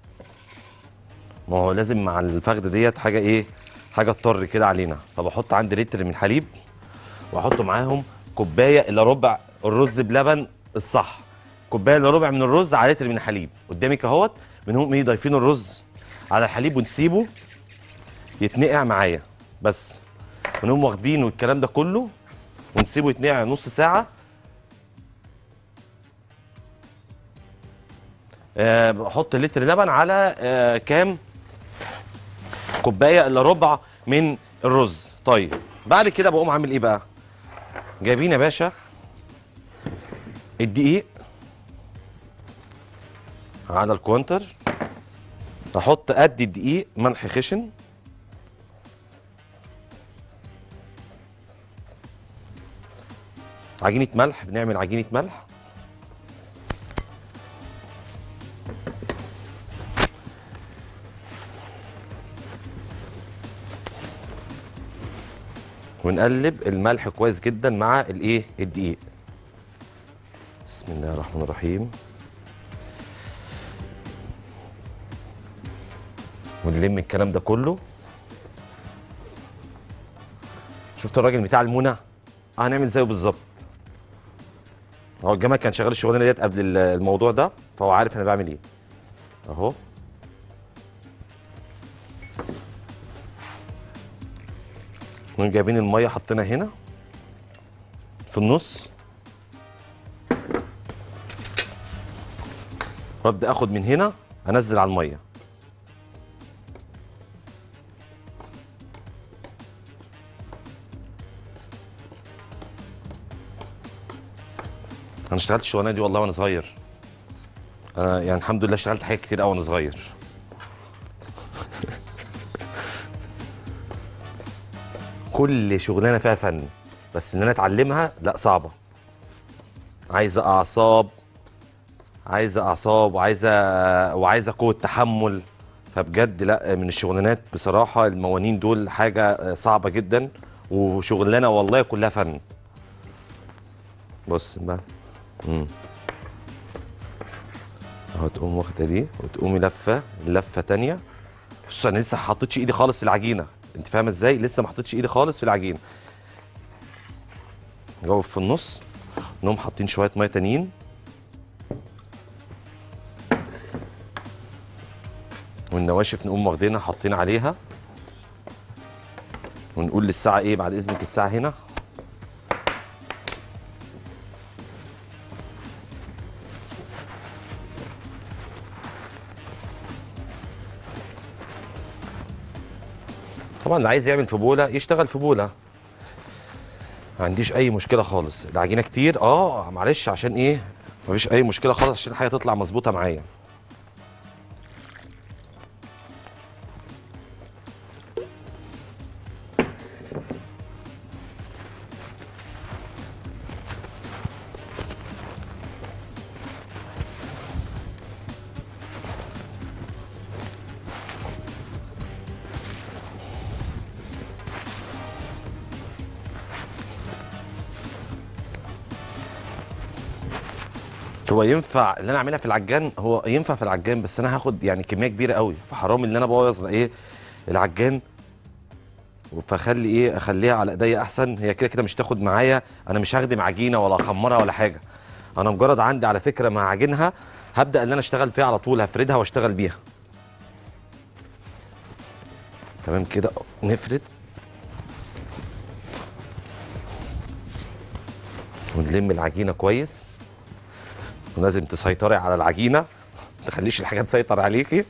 ما هو لازم مع الفخده ديت حاجه ايه حاجه تطر كده علينا فبحط عندي لتر من الحليب واحط معاهم كوبايه الا ربع الرز بلبن الصح كوبايه الا ربع من الرز على لتر من الحليب قدامك اهوت بنقوم ايه ضايفين الرز على الحليب ونسيبه يتنقع معايا بس ونقوم واخدينه الكلام ده كله ونسيبه يتنقع نص ساعه آه بحط لتر لبن على آه كام كوبايه الا ربع من الرز طيب بعد كده بقوم عامل ايه بقى جايبين يا باشا الدقيق على الكونتر احط قد الدقيق ملح خشن عجينه ملح بنعمل عجينه ملح ونقلب الملح كويس جدا مع الايه الدقيق بسم الله الرحمن الرحيم ونلم الكلام ده كله شفت الراجل بتاع المونه اه هنعمل زيه بالظبط هو الجمال كان شغال الشغلانه ديت قبل ال- الموضوع ده فهو عارف انا بعمل ايه اهو نقوم جايبين الميه حطينا هنا في النص وابدا اخد من هنا انزل على الميه انا اشتغلت الشغلانه دي والله وانا صغير انا يعني الحمد لله اشتغلت حاجات كتير قوي وانا صغير كل شغلانه فيها فن بس ان انا اتعلمها لا صعبه عايزه اعصاب عايزه اعصاب وعايزه وعايزه قوه تحمل فبجد لا من الشغلانات بصراحه الموانين دول حاجه صعبه جدا وشغلانه والله كلها فن بص بقى امم اهو تقوم واخده دي وتقومي لفه لفه تانية بص انا لسه ما حطيتش ايدي خالص في العجينه انت فاهمه ازاي لسه ما حطيتش ايدي خالص في العجينه نجوف في النص نقوم حاطين شويه ميه تانيين والنواشف نقوم واخدينها حاطين عليها ونقول للساعه ايه بعد اذنك الساعه هنا طبعا اللي عايز يعمل في بوله يشتغل في بوله ما عنديش اي مشكله خالص العجينه كتير اه معلش عشان ايه مفيش اي مشكله خالص عشان الحاجه تطلع مظبوطه معايا هو ينفع اللي انا اعملها في العجان هو ينفع في العجان بس انا هاخد يعني كميه كبيره قوي فحرام ان انا ابوظ ايه العجان فاخلي ايه اخليها على ايديا احسن هي كده كده مش تاخد معايا انا مش هخدم عجينه ولا اخمرها ولا حاجه انا مجرد عندي على فكره مع عجينها هبدا ان انا اشتغل فيها على طول هفردها واشتغل بيها تمام كده نفرد ونلم العجينه كويس ولازم تسيطري على العجينه ما تخليش الحاجه تسيطر عليكي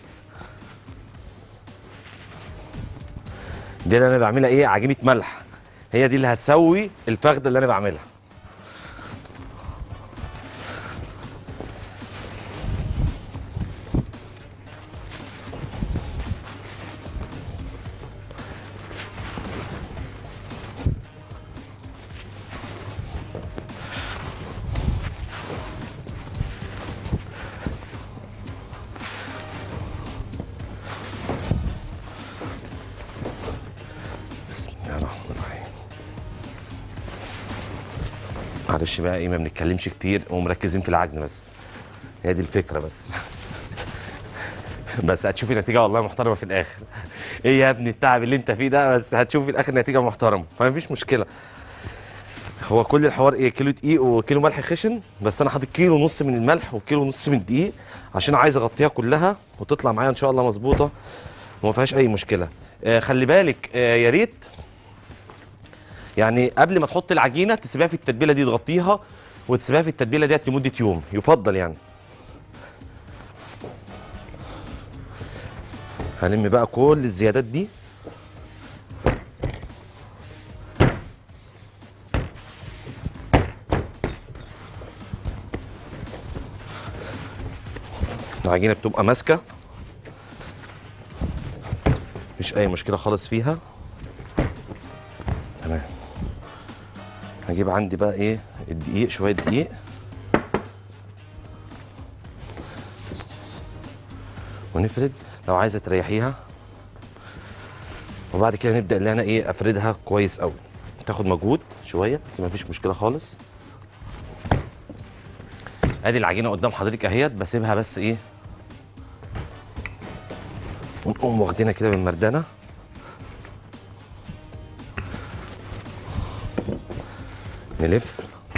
دي اللي انا بعملها ايه عجينه ملح هي دي اللي هتسوي الفخده اللي انا بعملها بسم الله الرحمن الرحيم معلش بقى ايه ما بنتكلمش كتير ومركزين في العجن بس هي دي الفكره بس بس هتشوفي نتيجه والله محترمه في الاخر ايه يا ابني التعب اللي انت فيه ده بس هتشوفي في الاخر نتيجه محترمه فمفيش مشكله هو كل الحوار ايه كيلو دقيق وكيلو ملح خشن بس انا حاطط كيلو ونص من الملح وكيلو ونص من الدقيق عشان عايز اغطيها كلها وتطلع معايا ان شاء الله مظبوطه وما فيهاش اي مشكله آه خلي بالك آه يا ريت يعني قبل ما تحط العجينه تسيبها في التتبيله دي تغطيها وتسيبها في التتبيله ديت لمده يوم يفضل يعني هلم بقى كل الزيادات دي العجينه بتبقى ماسكه مفيش اي مشكله خالص فيها تمام هجيب عندي بقى ايه الدقيق شويه دقيق ونفرد لو عايزه تريحيها وبعد كده نبدا ان انا ايه افردها كويس قوي تاخد مجهود شويه ما فيش مشكله خالص ادي العجينه قدام حضرتك اهيت بسيبها بس ايه ونقوم واخدينها كده بالمردانه نلف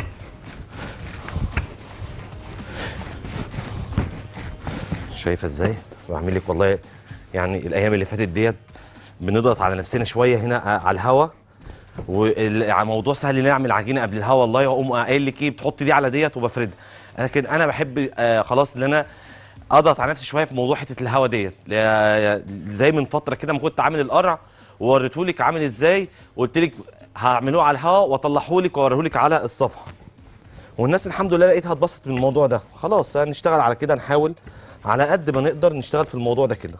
شايفه ازاي بعمل لك والله يعني الايام اللي فاتت ديت بنضغط على نفسنا شويه هنا على الهوا وموضوع سهل ان اعمل عجينه قبل الهوا والله واقوم قايل لك ايه بتحط دي على ديت وبفردها لكن انا بحب آه خلاص ان انا اضغط على نفسي شويه في موضوع حته الهوا ديت ل- زي من فتره كده ما كنت عامل القرع ووريتهولك عامل ازاي وقلت لك هعملوه على الهوا واطلعهولك واوريهولك على الصفحه والناس الحمد لله لقيتها اتبسطت من الموضوع ده خلاص هنشتغل على كده نحاول على قد ما نقدر نشتغل في الموضوع ده كده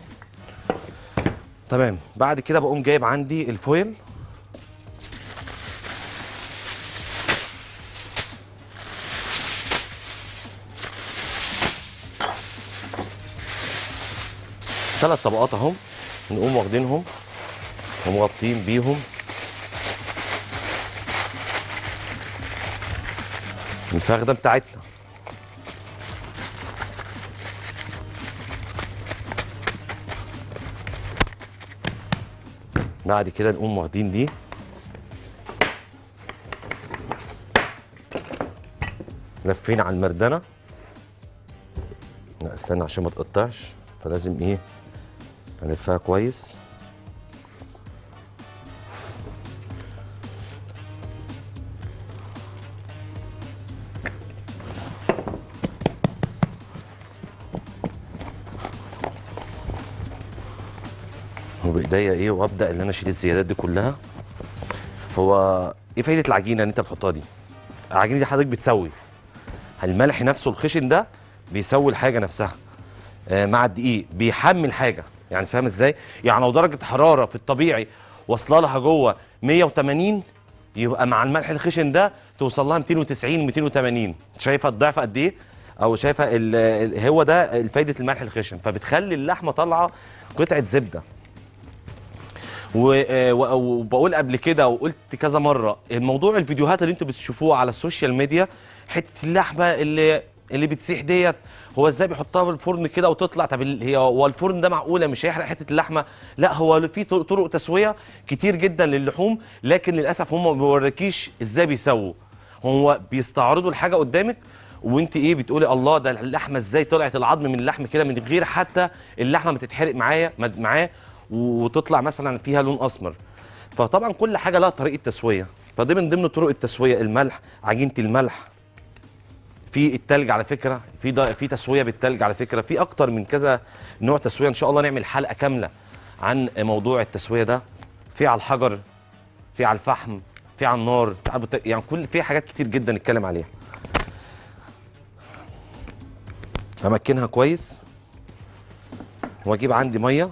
تمام بعد كده بقوم جايب عندي الفويل ثلاث طبقات اهم نقوم واخدينهم ومغطين بيهم الفخده بتاعتنا بعد كده نقوم واخدين دي لفين على المردنه لا استنى عشان ما تقطعش فلازم ايه هلفها كويس ايديا ايه وابدا ان انا اشيل الزيادات دي كلها هو ايه فايده العجينه اللي انت بتحطها دي العجينه دي حضرتك بتسوي الملح نفسه الخشن ده بيسوي الحاجه نفسها آه، مع الدقيق بيحمل حاجه يعني فاهم ازاي يعني لو درجه حراره في الطبيعي واصله لها جوه 180 يبقى مع الملح الخشن ده توصل لها 290 280 شايفه الضعف قد ايه او شايفه ال- ال- هو ده فايده الملح الخشن فبتخلي اللحمه طالعه قطعه زبده و- آه، و- وبقول قبل كده وقلت كذا مره الموضوع الفيديوهات اللي انتوا بتشوفوها على السوشيال ميديا حته اللحمه اللي اللي بتسيح ديت هو ازاي بيحطها في الفرن كده وتطلع طب ال- هي هو الفرن ده معقوله مش هيحرق حته اللحمه لا هو في طرق طرق تسويه كتير جدا للحوم لكن للاسف هم ما بيوريكيش ازاي بيسووا هو بيستعرضوا الحاجه قدامك وانت ايه بتقولي الله ده اللحمه ازاي طلعت العظم من اللحم كده من غير حتى اللحمه ما تتحرق معايا مد- معاه وتطلع مثلا فيها لون اسمر فطبعا كل حاجه لها طريقه تسويه فدي من ضمن طرق التسويه الملح عجينه الملح في التلج على فكره في دا في تسويه بالتلج على فكره في اكتر من كذا نوع تسويه ان شاء الله نعمل حلقه كامله عن موضوع التسويه ده في على الحجر في على الفحم في على النار في على البوت- يعني كل في حاجات كتير جدا نتكلم عليها امكنها كويس واجيب عندي ميه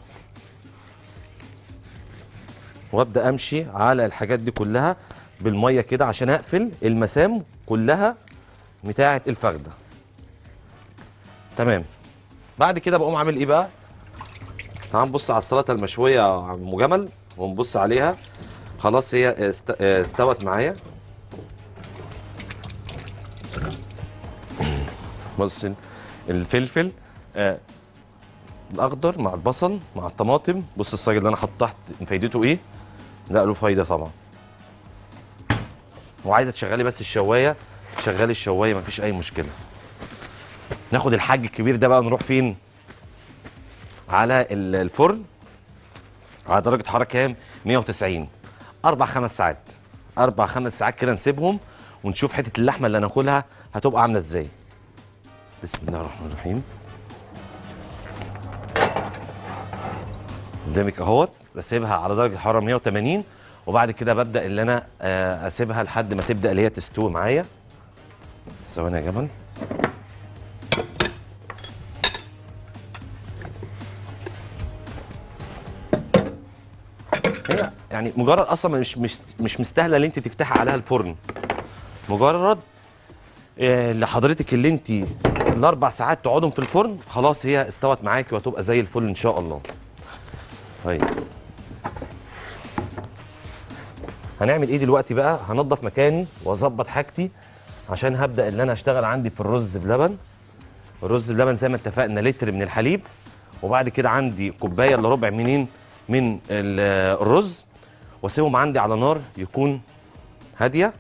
وابدا امشي على الحاجات دي كلها بالميه كده عشان اقفل المسام كلها بتاعه الفخده تمام بعد كده بقوم عامل ايه بقى تعال نبص على السلطه المشويه يا عم جمل ونبص عليها خلاص هي است... استوت معايا بص الفلفل آه الاخضر مع البصل مع الطماطم بص الصاج اللي انا حاطه تحت فايدته ايه لا له فايده طبعا وعايزه تشغلي بس الشوايه شغلي الشوايه مفيش اي مشكله ناخد الحاج الكبير ده بقى نروح فين على ال- الفرن على درجه حراره كام 190 اربع خمس ساعات اربع خمس ساعات كده نسيبهم ونشوف حته اللحمه اللي هناكلها هتبقى عامله ازاي بسم الله الرحمن الرحيم قدامك اهوت بسيبها على درجه حراره 180 وبعد كده ببدا اللي انا آه، اسيبها لحد ما تبدا اللي هي تستوي معايا ثواني يا جمل هي يعني مجرد اصلا مش مش مش مستاهله ان انت تفتحي عليها الفرن مجرد آه، لحضرتك اللي انت الاربع ساعات تقعدهم في الفرن خلاص هي استوت معاكي وهتبقى زي الفل ان شاء الله طيب هنعمل ايه دلوقتي بقى هنضف مكاني واظبط حاجتي عشان هبدا ان انا اشتغل عندي في الرز بلبن الرز بلبن زي ما اتفقنا لتر من الحليب وبعد كده عندي كوبايه الا ربع منين من ال- الرز واسيبهم عندي على نار يكون هاديه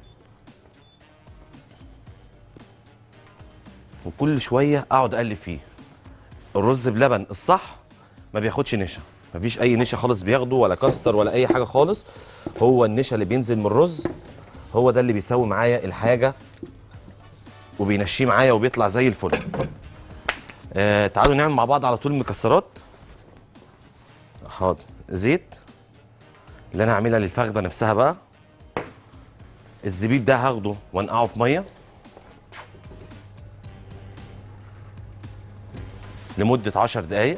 وكل شويه اقعد اقلب فيه الرز بلبن الصح ما بياخدش نشا مفيش اي نشا خالص بياخده ولا كاستر ولا اي حاجه خالص هو النشا اللي بينزل من الرز هو ده اللي بيسوي معايا الحاجه وبينشيه معايا وبيطلع زي الفل آه تعالوا نعمل مع بعض على طول المكسرات حاضر زيت اللي انا هعملها للفخده نفسها بقى الزبيب ده هاخده وانقعه في ميه لمدة 10 دقايق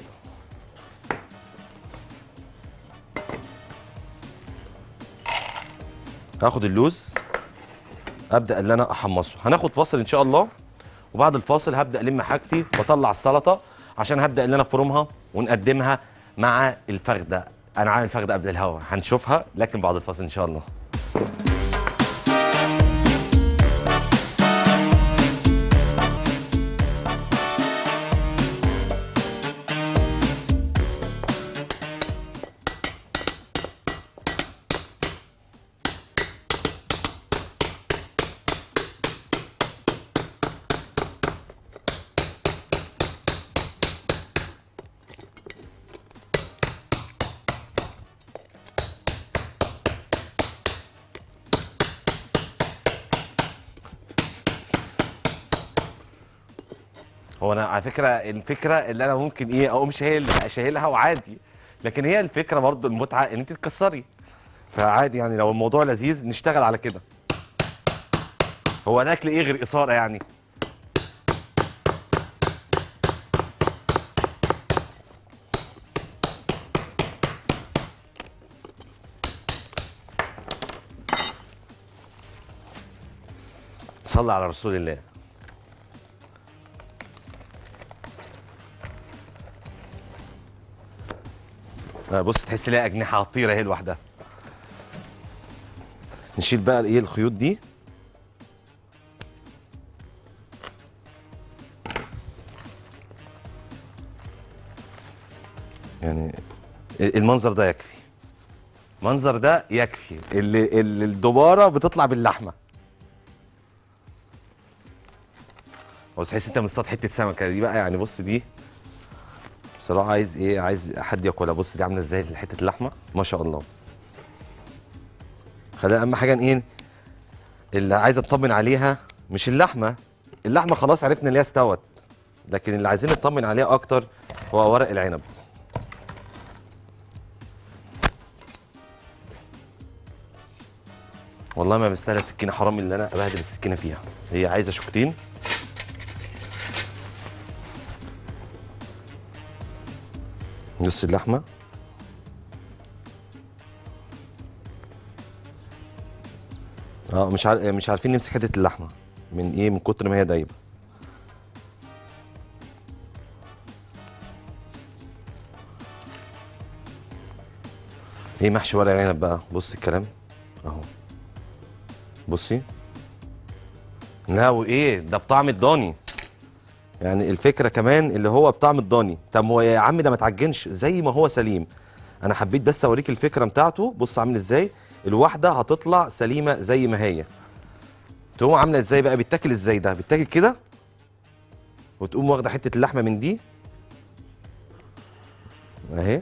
هاخد اللوز ابدا ان انا احمصه هناخد فاصل ان شاء الله وبعد الفاصل هبدا الم حاجتي واطلع السلطه عشان هبدا ان انا افرمها ونقدمها مع الفخده انا عامل الفخده قبل الهوا هنشوفها لكن بعد الفاصل ان شاء الله هو انا على فكره الفكره اللي انا ممكن ايه اقوم شايل شايلها وعادي لكن هي الفكره برضو المتعه ان انت تكسري فعادي يعني لو الموضوع لذيذ نشتغل على كده هو الاكل ايه غير اثاره يعني صلى على رسول الله آه، بص تحس ليها اجنحه هتطير اهي لوحدها نشيل بقى ايه الخيوط دي يعني المنظر ده يكفي المنظر ده يكفي اللي اللي الدباره بتطلع باللحمه بص تحس انت مصطاد حته سمكه دي بقى يعني بص دي بصراحه عايز ايه عايز حد ياكلها بص دي عامله ازاي حته اللحمه ما شاء الله خلينا اهم حاجه ايه اللي عايز اطمن عليها مش اللحمه اللحمه خلاص عرفنا ان هي استوت لكن اللي عايزين نطمن عليها اكتر هو ورق العنب والله ما مستاهله سكينه حرام اللي انا ابهدل السكينه فيها هي عايزه شوكتين نص اللحمه اه مش عار... مش عارفين نمسك حته اللحمه من ايه من كتر ما هي دايبه ايه محشي ورق عنب بقى بص الكلام اهو بصي لا وايه ده بطعم الضاني يعني الفكره كمان اللي هو بطعم الضاني طب هو يا عم ده ما تعجنش زي ما هو سليم انا حبيت بس اوريك الفكره بتاعته بص عامل ازاي الواحده هتطلع سليمه زي ما هي تقوم عامله ازاي بقى بيتاكل ازاي ده بيتاكل كده وتقوم واخده حته اللحمه من دي اهي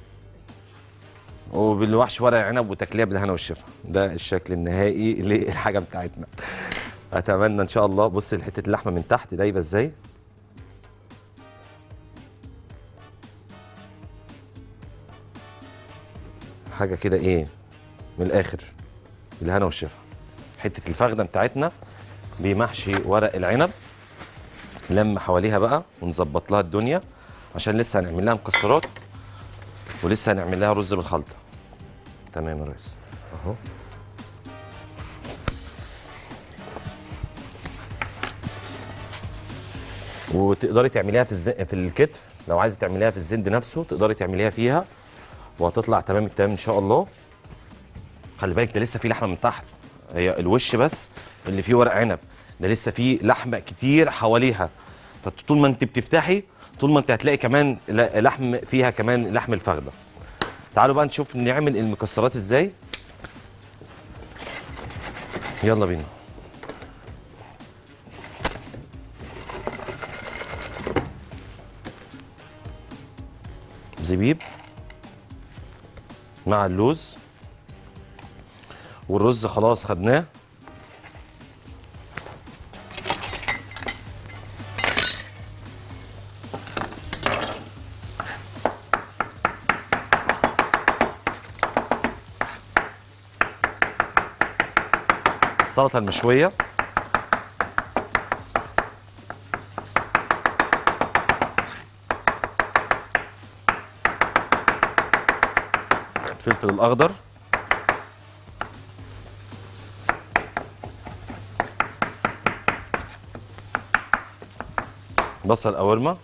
وبالوحش ورق عنب وتاكليها بالهنا والشفا ده الشكل النهائي للحاجه بتاعتنا اتمنى ان شاء الله بص حته اللحمه من تحت دايبه ازاي حاجه كده ايه من الاخر بالهنا والشفا حته الفخده بتاعتنا بمحشي ورق العنب لم حواليها بقى ونظبط لها الدنيا عشان لسه هنعمل لها مكسرات ولسه هنعمل لها رز بالخلطه تمام يا ريس اهو وتقدري تعمليها في الز... في الكتف لو عايزه تعمليها في الزند نفسه تقدري تعمليها فيها وهتطلع تمام التمام ان شاء الله خلي بالك ده لسه في لحمه من تحت هي الوش بس اللي فيه ورق عنب ده لسه فيه لحمه كتير حواليها فطول ما انت بتفتحي طول ما انت هتلاقي كمان ل- لحم فيها كمان لحم الفخده تعالوا بقى نشوف نعمل المكسرات ازاي يلا بينا زبيب مع اللوز والرز خلاص خدناه السلطه المشويه الفلفل الاخضر بصل قوارمه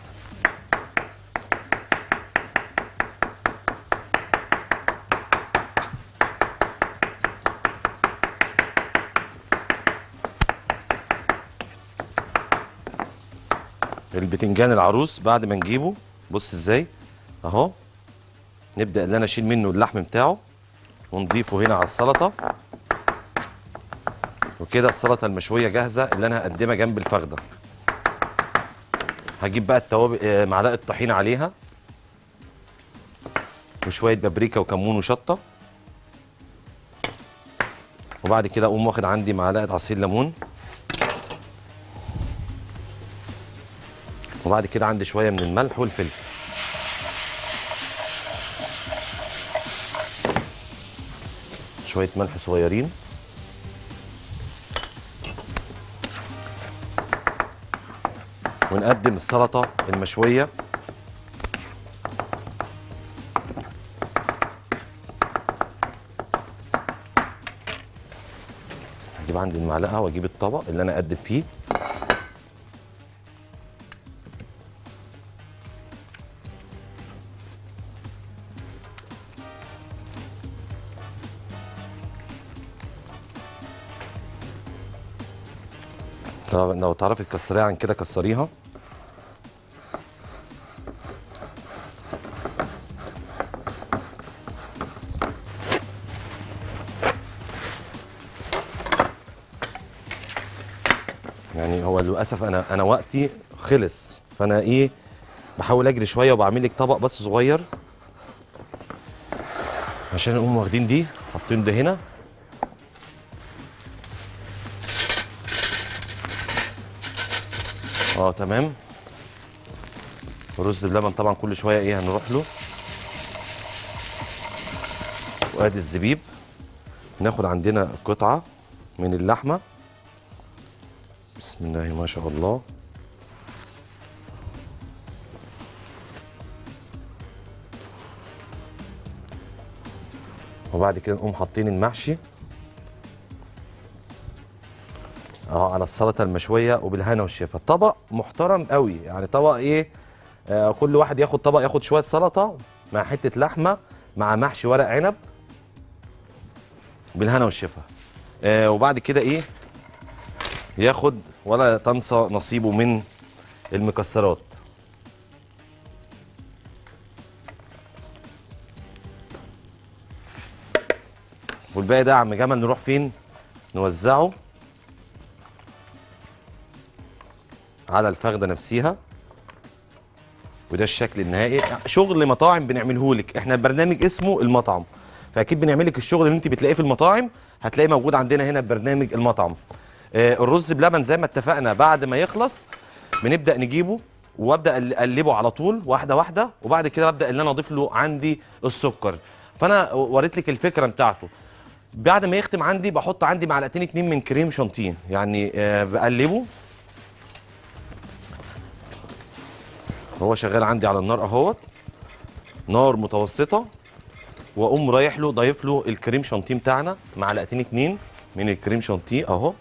البتنجان العروس بعد ما نجيبه بص ازاي اهو نبدا ان انا اشيل منه اللحم بتاعه ونضيفه هنا على السلطه وكده السلطه المشويه جاهزه اللي انا هقدمها جنب الفخده هجيب بقى التوابل آه، معلقه طحينه عليها وشويه بابريكا وكمون وشطه وبعد كده اقوم واخد عندي معلقه عصير ليمون وبعد كده عندي شويه من الملح والفلفل شويه ملح صغيرين ونقدم السلطه المشويه هجيب عندي المعلقه واجيب الطبق اللي انا اقدم فيه طب لو تعرفي تكسريها عن كده كسريها يعني هو للاسف انا انا وقتي خلص فانا ايه بحاول اجري شويه وبعمل لك طبق بس صغير عشان نقوم واخدين دي حاطين ده هنا اه تمام رز بلبن طبعا كل شويه ايه هنروح له وادي الزبيب ناخد عندنا قطعه من اللحمه بسم الله ما شاء الله وبعد كده نقوم حاطين المحشي اه على السلطه المشويه وبالهنا والشفا طبق محترم قوي يعني طبق ايه آه كل واحد ياخد طبق ياخد شويه سلطه مع حته لحمه مع محشي ورق عنب بالهنا والشفا آه وبعد كده ايه ياخد ولا تنسى نصيبه من المكسرات والباقي ده يا عم جمل نروح فين نوزعه على الفخده نفسها وده الشكل النهائي شغل مطاعم بنعمله لك احنا البرنامج اسمه المطعم فاكيد بنعمل لك الشغل اللي انت بتلاقيه في المطاعم هتلاقيه موجود عندنا هنا في برنامج المطعم آه الرز بلبن زي ما اتفقنا بعد ما يخلص بنبدا نجيبه وابدا اقلبه على طول واحده واحده وبعد كده ببدا ان انا اضيف له عندي السكر فانا وريت لك الفكره بتاعته بعد ما يختم عندي بحط عندي معلقتين اتنين من كريم شانتيه يعني آه بقلبه هو شغال عندي على النار اهوت نار متوسطه واقوم رايح له ضايف له الكريم شانتيه بتاعنا معلقتين اتنين من الكريم شانتيه اهو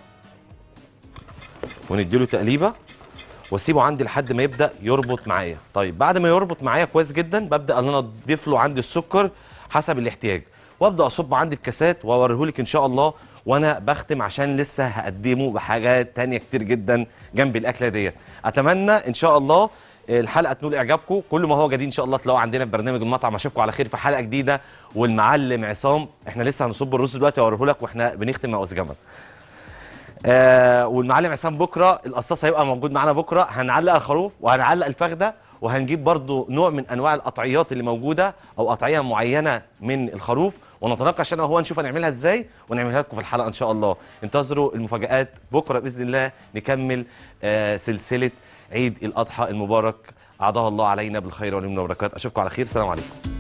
ونديله تقليبه واسيبه عندي لحد ما يبدا يربط معايا طيب بعد ما يربط معايا كويس جدا ببدا ان انا اضيف له عندي السكر حسب الاحتياج وابدا اصب عندي في كاسات واوريهولك ان شاء الله وانا بختم عشان لسه هقدمه بحاجات تانية كتير جدا جنب الاكله ديت اتمنى ان شاء الله الحلقه تنول اعجابكم كل ما هو جديد ان شاء الله تلاقوه عندنا في برنامج المطعم اشوفكم على خير في حلقه جديده والمعلم عصام احنا لسه هنصب الرز دلوقتي واوريه لك واحنا بنختم مع جمل آه والمعلم عصام بكره القصاص هيبقى موجود معانا بكره هنعلق الخروف وهنعلق الفخده وهنجيب برضو نوع من انواع القطعيات اللي موجوده او قطعيه معينه من الخروف ونتناقش انا وهو نشوف هنعملها ازاي ونعملها لكم في الحلقه ان شاء الله انتظروا المفاجات بكره باذن الله نكمل آه سلسله عيد الاضحى المبارك اعاده الله علينا بالخير واليمن والبركات اشوفكم على خير السلام عليكم